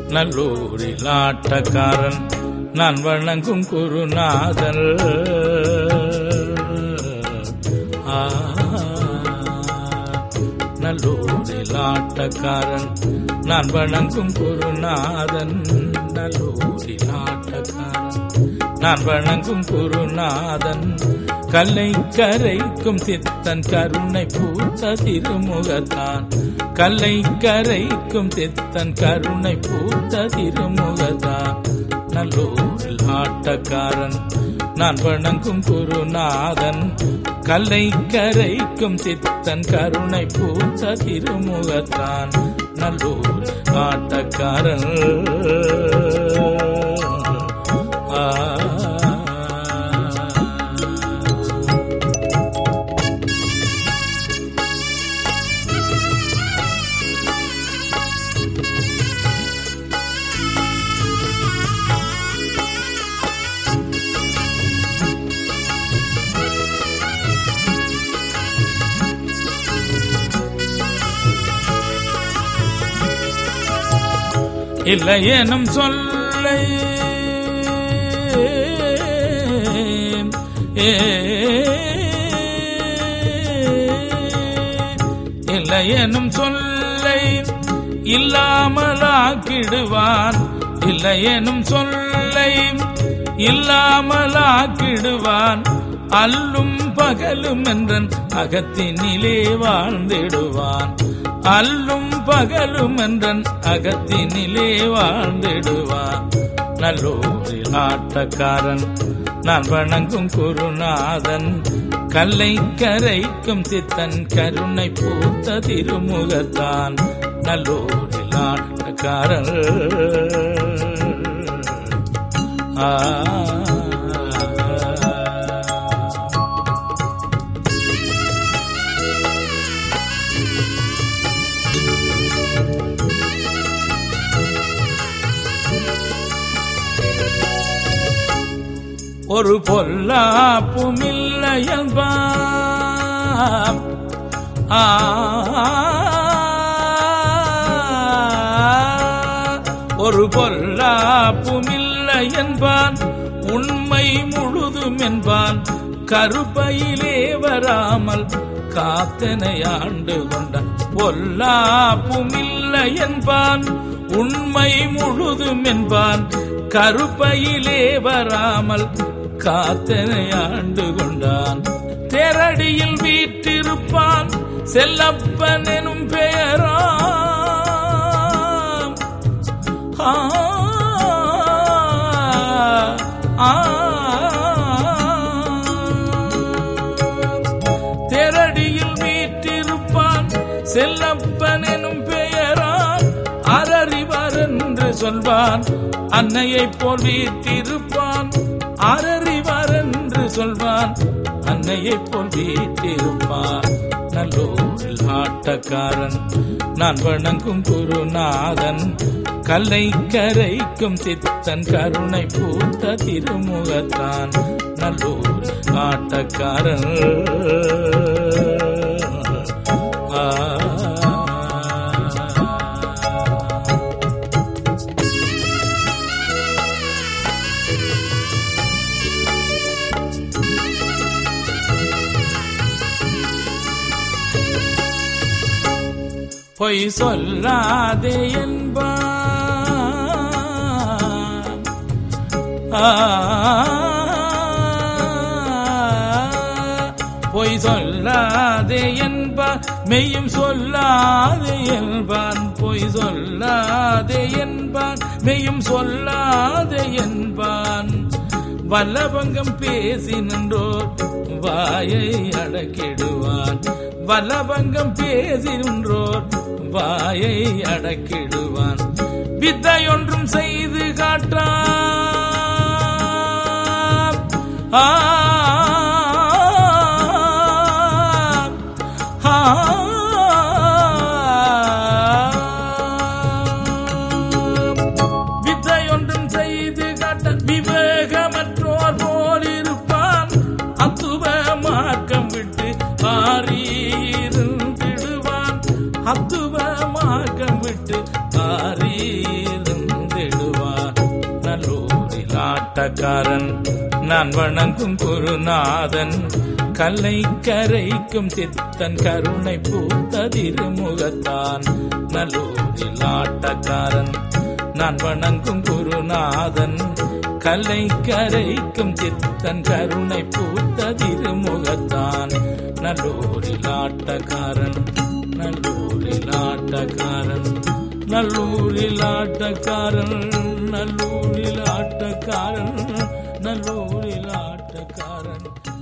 நல்லூரில் ஆட்டக்காரன் நான் வணங்கும் குருநாதன் ஆ, நல்லூரில் ஆட்டக்காரன் நான் வணங்கும் குருநாதன் நல்லூரில் ஆட்டக்காரன் நான் வணங்கும் குருநாதன் கல்லை கரைக்கும் சித்தன் கருணை பூத்த திருமுகத்தான் கல்லை கரைக்கும் சித்தன் கருணை பூத்த திருமுகத்தான் நல்லூரில் ஆட்டக்காரன் நான் வணங்கும் குருநாதன் கல்லை கரைக்கும் சித்தன் கருணை பூத்த திருமுகத்தான் நல்லூர் ஆட்டக்காரன் ஆ இல்லை எனும் சொல்லை ஏ, இல்லை எனும் சொல்லை இல்லாமலாக்கிடுவான் இல்லை எனும் சொல்லை இல்லாமலாக்கிடுவான் அல்லும் பகலும் என்றன் அகத்தினிலே வாழ்ந்திடுவான் அல்லும் பகலும் என்றன் அகத்தினிலே வாழ்ந்திடுவான் நல்லூரில் ஆட்டக்காரன் நான் வணங்கும் குருநாதன் கல்லை கரைக்கும் சித்தன் கருணை பூத்த திருமுகத்தான் நல்லூரில் ஆட்டக்காரன் ஆ ஒரு பொல்லாப்புமில்லையல்பாம் ஆ ஒரு பொல்லாப்புமில்லை என்பான் உண்மை முழுதும் என்பான் கருப்பையிலே வராமல் காத்தனை ஆண்டு கொண்டான் பொல்லாப்புமில்லை என்பான் உண்மை முழுதும் என்பான் கருப்பையிலே வராமல் காத்தனை ஆண்டு கொண்டான் தேரடியில் வீற்றிருப்பான் செல்லப்பன் எனும் பெயராம் ஆ, ஆ, தேரடியில் வீற்றிருப்பான் செல்லப்பன் எனும் பெயரால் அரறிவார் என்று சொல்வான் அன்னையைப் போல் வீற்றிருப்பான் அரறிவார் என்று சொல்வான் அன்னையைப் போல் வீற்றிருப்பான் நல்லூரில் ஆட்டக்காரன் நான் வணங்கும் குருநாதன் கல்லை கரைக்கும் சித்தன் கருணை பூத்த திருமுகத்தான் நல்லூர் ஆட்டக்காரன் ஆ பொய் சொல்லாதே என்பான் ஆ, பொய் சொல்லாதே என்பான் மெய்யும் சொல்லாதே என்பான் பொய் சொல்லாதே என்பான் மெய்யும் சொல்லாதே என்பான் வல்லபங்கம் பேசி நின்றோர் வாயை அடக்கிடுவான் வல்லபங்கம் பேசி நின்றோர் வாயை அடக்கிடுவான் வித்தையொன்றும் செய்து காட்டான் ஆ ஆ வித்தையொன்றும் செய்து காட்ட விவேகமற்றோர் போல் இருப்பான் அத்துவமாக்கம் விட்டு ஆறியிருந்திடுவான் அத்துவமாக்கம் விட்டு ஆறியிருந்திடுவான் ஆட்டக்காரன் நான் வணங்கும் குருநாதன் கல்லை கரைக்கும் சித்தன் கருணை பூத்த திருமுகத்தான் நல்லூரில் ஆட்டக்காரன் நான் வணங்கும் குருநாதன் கல்லை கரைக்கும் சித்தன் கருணை பூத்த திருமுகத்தான் நல்லூரில் ஆட்டக்காரன் நல்லூரில் ஆட்டக்காரன் நல்லூரில் ஆட்டக்காரன் நல்லூரில் ஆட்டக்காரன் நல்லூரில் ஆட்டக்காரன்